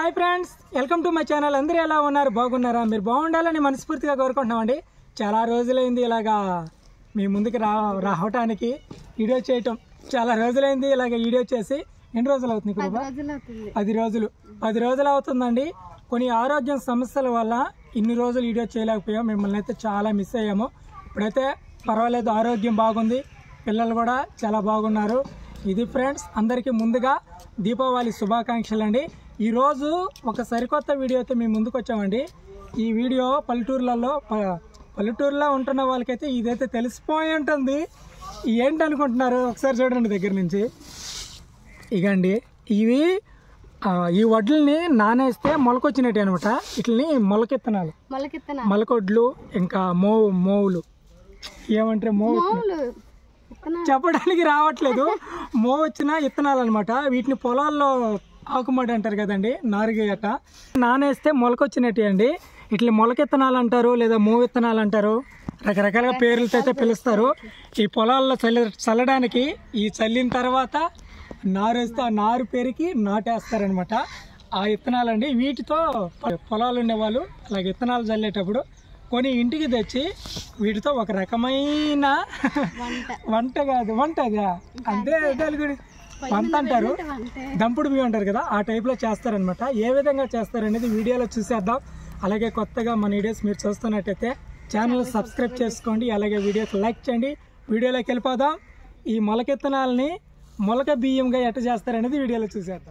Hi friends welcome to my channel అందరూ ఎలా ఉన్నారు బాగున్నారా మీరు బాగుండాలని మనస్ఫూర్తిగా కోరుకుంటున్నామండి చాలా రోజులైంది ఇలాగా మీ ముందుకు రా రావటానికి వీడియో చేయటం చాలా రోజులైంది ఇలాగ వీడియో చేసి ఎన్ని రోజులు అవుతుంది ఇప్పుడు బాబా? రోజులవుతుంది పది రోజులు పది రోజులు అవుతుందండి కొన్ని ఆరోగ్యం సమస్యల వల్ల ఇన్ని రోజులు వీడియో చేయలేకపోయాం మిమ్మల్ని అయితే చాలా మిస్ అయ్యాము ఇప్పుడైతే పర్వాలేదు ఆరోగ్యం బాగుంది పిల్లలు కూడా చాలా బాగున్నారు ఇది ఫ్రెండ్స్ అందరికీ ముందుగా దీపావళి శుభాకాంక్షలు అండి ఈరోజు ఒక సరికొత్త వీడియో అయితే మేము ముందుకు వచ్చామండి ఈ వీడియో పల్లెటూర్లలో ప- పల్లెటూరులో ఉంటున్న వాళ్ళకైతే ఇదైతే తెలిసిపోయి ఉంటుంది ఏంటనుకుంటున్నారు ఒకసారి చూడండి దగ్గర నుంచి ఇగండి ఇవి ఆ, ఈ వడ్లని నానేస్తే మొలకొచ్చినట్టు అనమాట వీటిని మొలకెత్తనాలు మొలకెత్తన మొలకొడ్లు ఇంకా మోవు మోవులు ఏమంటారు మోవు మామూలు విత్తనాలు చెప్పడానికి రావట్లేదు మోవు వచ్చిన విత్తనాలు అనమాట వీటిని పొలాల్లో ఆకుమడి అంటారు కదండి నారుగేయట నానేస్తే మొలకొచ్చినట్టు అండి ఇట్లా మొలకెత్తనాలు అంటారు లేదా మోవు విత్తనాలు అంటారు రకరకాల పేర్లతో అయితే పిలుస్తారు ఈ పొలాల్లో చల్ల చల్లడానికి ఈ చల్లిన తర్వాత నారు వేస్తే ఆ నారు పెరిగి నాటేస్తారనమాట ఆ విత్తనాలండి వీటితో పొలాలు ఉండేవాళ్ళు అలాగే విత్తనాలు చల్లేటప్పుడు కొన్ని ఇంటికి తెచ్చి వీటితో ఒక రకమైన వంట వంట కాదు వంట అదా అంతే దాని గురించి వంట అంటారు అంటే దంపుడు బియ్యం అంటారు కదా ఆ టైప్లో చేస్తారనమాట ఏ విధంగా చేస్తారనేది వీడియోలో చూసేద్దాం అలాగే కొత్తగా మన వీడియోస్ మీరు చూస్తున్నట్టయితే ఛానల్ సబ్స్క్రైబ్ చేసుకోండి అలాగే వీడియోకి లైక్ చేయండి వీడియోలోకి వెళ్ళిపోదాం ఈ మొలకెత్తనాలని మొలక బియ్యంగా ఎట్ట చేస్తారనేది వీడియోలో చూసేద్దాం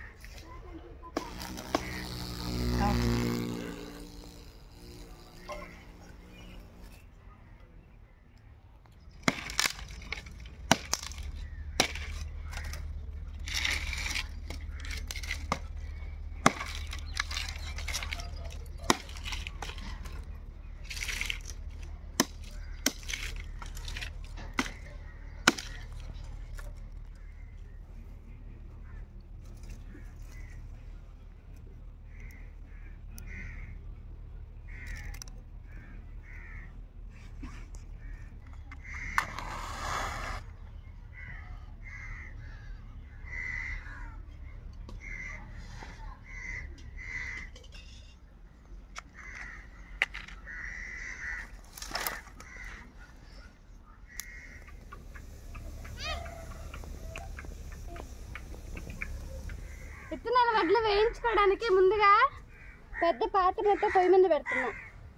విత్తనాల వడ్లు వేయించుకోవడానికి ముందుగా పెద్ద పాత్రతో పొయ్యి మీద పెడుతున్నా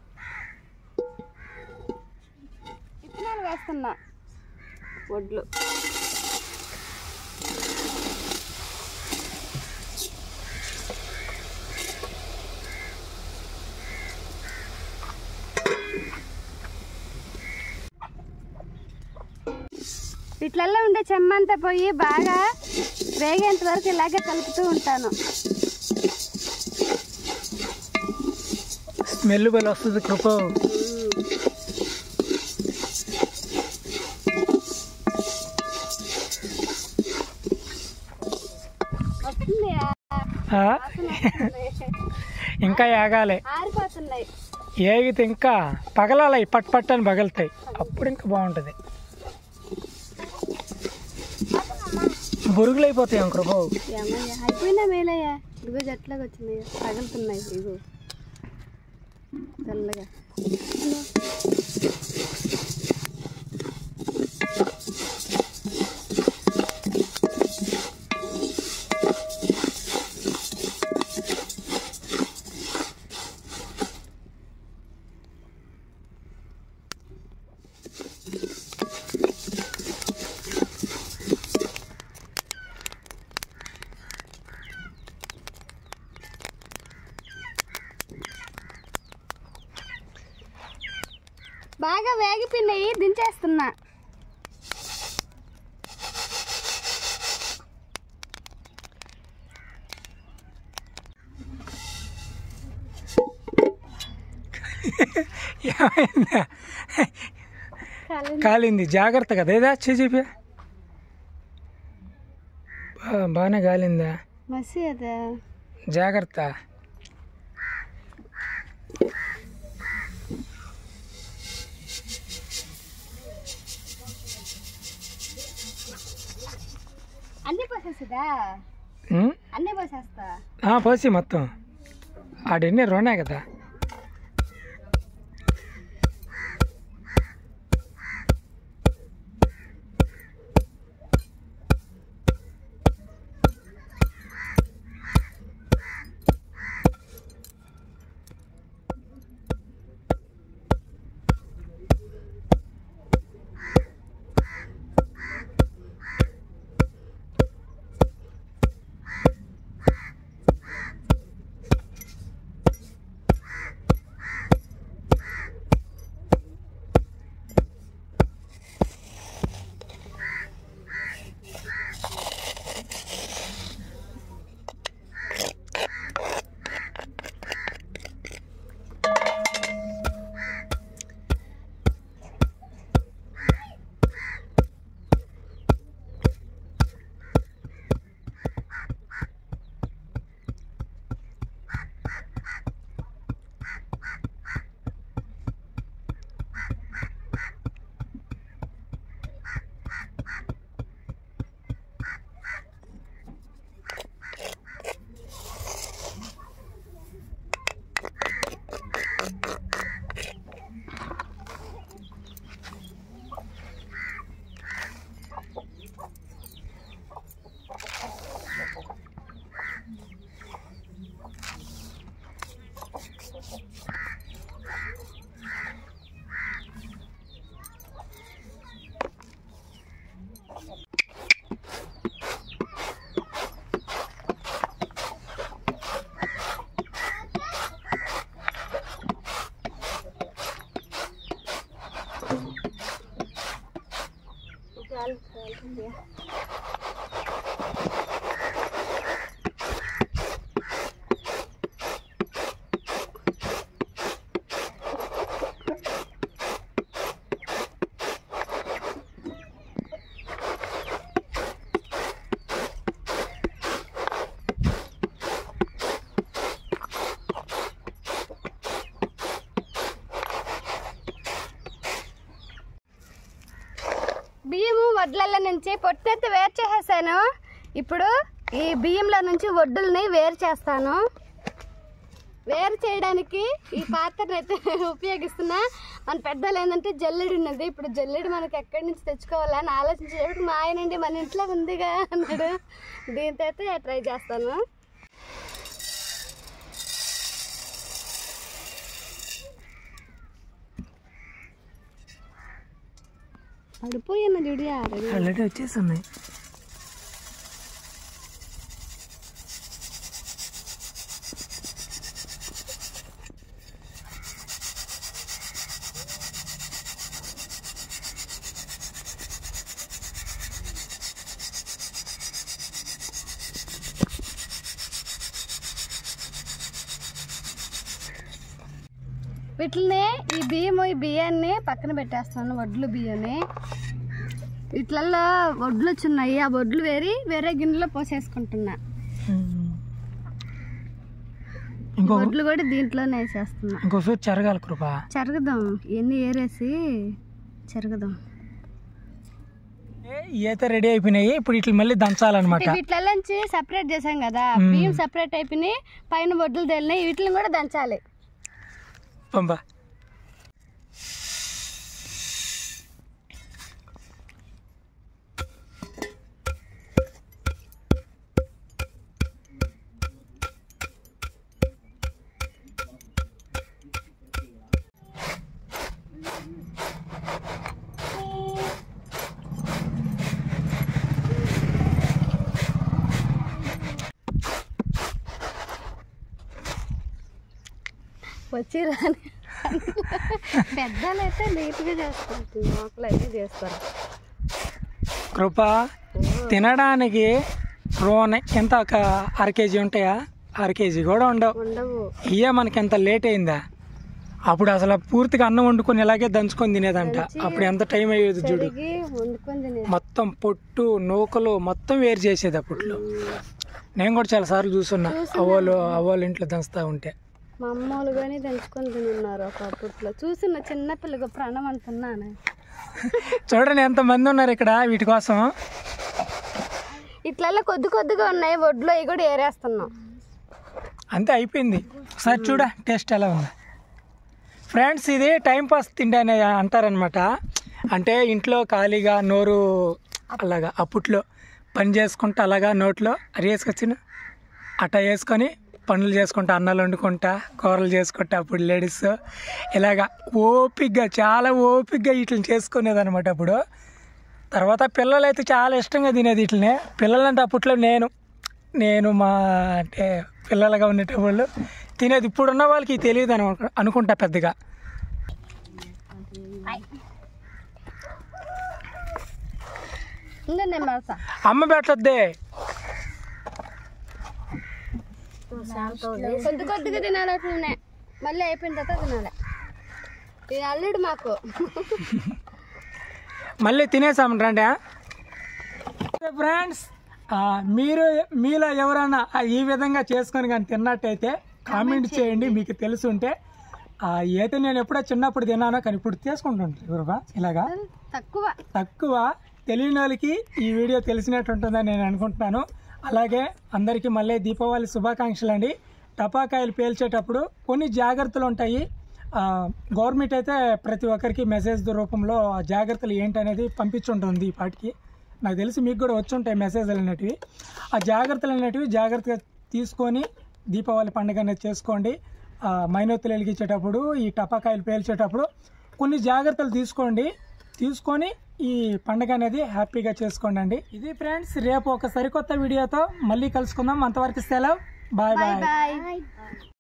విత్తనాలు వేస్తున్నా వడ్లు వీటిలలో ఉండే చెమ్మంతా పోయి బాగా వేగేంత వరకు ఇలాగే కలుపుతూ ఉంటాను స్మెల్ బలి వస్తుంది కృప వస్తుంది ఆ? ఇంకా ఏగాలి ఆరిపోతున్నాయి ఏగితే ఇంకా పగలాలి పట్ పట్ అని పగలుతాయి అప్పుడు ఇంకా బాగుంటుంది బురుగులు అయిపోతాయి అంకురు ఏమయ్యా అయిపోయినా మేలయ్యా ఇదిగో జట్లాగా వచ్చినాయి తగులుతున్నాయి ఇదిగో తెల్లగా బాగా వేగిపోయినాయి దించేస్తున్నా ఏమైందా కాలింది జాగ్రత్త కదా ఏదా చేపి బాగానే కాలిందా మసి అదా జాగ్రత్త అన్ని పోసేసిదా ఉమ్? అన్నీ పోసేస్తా ఆ, పోసి మొత్తం ఆడెన్ని రెండే కదా బియ్యము వడ్లల్లో నుంచి పొట్టెత్తి వేరు చేసేసాను ఇప్పుడు ఈ బియ్యంలో నుంచి వడ్డుల్ని వేరు చేస్తాను వేరు చేయడానికి ఈ పాత్రను అయితే ఉపయోగిస్తున్నా మన పెద్దలు ఏంటంటే జల్లెడు ఉన్నది ఇప్పుడు జల్లెడు మనకి ఎక్కడి నుంచి తెచ్చుకోవాలని ఆలోచించేటప్పుడు మా ఆయనండి మన ఇంట్లో ఉందిగా అన్నాడు దీంతో అయితే ట్రై చేస్తాను పడిపోయిన చూడి ఆల్రెడీ వచ్చేస్తున్నాయి వీటిని ఈ బియ్యము ఈ బియ్యాన్ని పక్కన పెట్టేస్తాను వడ్లు బియ్యాన్ని వీటిలలో వడ్లు వచ్చున్నాయి ఆ వడ్లు వేరి వేరే గిన్నెలో పోసేసుకుంటున్నా ఇంకో వడ్లు కూడా దీంట్లోనే వేసేస్తున్నా ఇంకో సూట్ చెరగాలి కృప చెరగదాం ఇవన్నీ ఏరేసి చెరగదాం ఈత రెడీ అయిపోయినాయి ఇప్పుడు ఇట్లా మళ్ళీ దంచాలన్నమాట వీటిలో నుంచి సపరేట్ చేసాం కదా మ్మ్. బియ్యం సపరేట్ అయిపోయినాయి పైన వడ్లు తేలినాయి వీటిని కూడా దంచాలి పంబా వచ్చి రాని పెద్దలు అయితే నీట్గా చేసుకుంటుంది లోపల అయితే చేస్తారు కృప తినడానికి రోన్ ఎంత ఒక అర కేజీ ఉంటాయా అర కేజీ కూడా ఉండవు ఉండవు ఇయ్యే మనకి ఎంత లేట్ అయిందా అప్పుడు అసలు పూర్తిగా అన్నం వండుకొని ఇలాగే దంచుకొని తినేదంట అప్పుడు ఎంత టైం అయ్యేది చూడు తిరిగి వండుకొని తినేది మొత్తం పొట్టు నూకలు మొత్తం వేరు చేసేది అప్పట్లో నేను కూడా చాలా సార్లు చూసున్నా అవ్వలు అవ్వలు ఇంట్లో దంచుతా ఉంటే మా అమ్మోళ్ళు కానీ దంచుకొని తిన్నారు ఒకప్పట్లో చూసిన చిన్నపిల్లగా ప్రాణం అంటున్నాను చూడండి ఎంత మంది ఉన్నారు ఇక్కడ వీటి కోసం ఇట్లల్లో కొద్ది కొద్దిగా ఉన్నాయి వడ్లు అవి కూడా ఏరేస్తున్నాం అంతే అయిపోయింది ఒకసారి చూడ టేస్ట్ ఎలా ఉంది ఫ్రెండ్స్ ఇది టైం పాస్ తిండి అని అంటారనమాట అంటే ఇంట్లో ఖాళీగా నోరు అలాగా అప్పట్లో పని చేసుకుంటా అలాగా నోట్లో అది వేసుకొచ్చిన అట్లా వేసుకొని పనులు చేసుకుంటా అన్నాలు వండుకుంటా కూరలు చేసుకుంటా అప్పుడు లేడీస్ ఇలాగా ఓపిగ్గా చాలా ఓపిగ్గా వీటిని చేసుకునేది అనమాట అప్పుడు తర్వాత పిల్లలు అయితే చాలా ఇష్టంగా తినేది వీటిని పిల్లలంటే అప్పట్లో నేను నేను మా అంటే పిల్లలుగా ఉండేటప్పుడు తినేది ఇప్పుడున్న వాళ్ళకి తెలియదు అను అనుకుంటా పెద్దగా ఇంకా నేను మరసా అమ్మ పెట్టొద్దే కొద్ది కొద్దిగా తినాలి అట్లనే మళ్ళీ అయిపోయిన తర్వాత తినాలి ఇది అల్లుడు మాకు మళ్ళీ తినేసాము రండి ఫ్రెండ్స్ మీరు మీలో ఎవరైనా ఆ, ఈ విధంగా చేసుకొని కానీ తిన్నట్టయితే కామెంట్ చేయండి మీకు తెలుసుంటే ఆ, అయితే నేను ఎప్పుడో చిన్నప్పుడు తిన్నానో కానీ ఇప్పుడు తీసుకుంటుంటాను ఇలాగా తక్కువ తక్కువ తెలియని వాళ్ళకి ఈ వీడియో తెలిసినట్టు ఉంటుందని నేను అనుకుంటున్నాను అలాగే అందరికీ మళ్ళీ దీపావళి శుభాకాంక్షలు అండి టపాకాయలు పేల్చేటప్పుడు కొన్ని జాగ్రత్తలు ఉంటాయి ఆ, గవర్నమెంట్ అయితే ప్రతి ఒక్కరికి మెసేజ్ రూపంలో ఆ జాగ్రత్తలు ఏంటనేది పంపించుంటుంది ఈ పాటికి నాకు తెలిసి మీకు కూడా వచ్చి ఉంటాయి మెసేజ్లు అనేటివి ఆ జాగ్రత్తలు అనేటివి జాగ్రత్తగా తీసుకొని దీపావళి పండుగ అనేది చేసుకోండి ఆ, మైనొత్తులు వెలిగించేటప్పుడు ఈ టపాకాయలు పేల్చేటప్పుడు కొన్ని జాగ్రత్తలు తీసుకోండి తీసుకొని ఈ పండుగ అనేది హ్యాపీగా చేసుకోండి అండి ఇది ఫ్రెండ్స్ రేపు ఒక సరికొత్త వీడియోతో మళ్ళీ కలుసుకుందాం అంతవరకు సెలవు బాయ్ బాయ్ బాయ్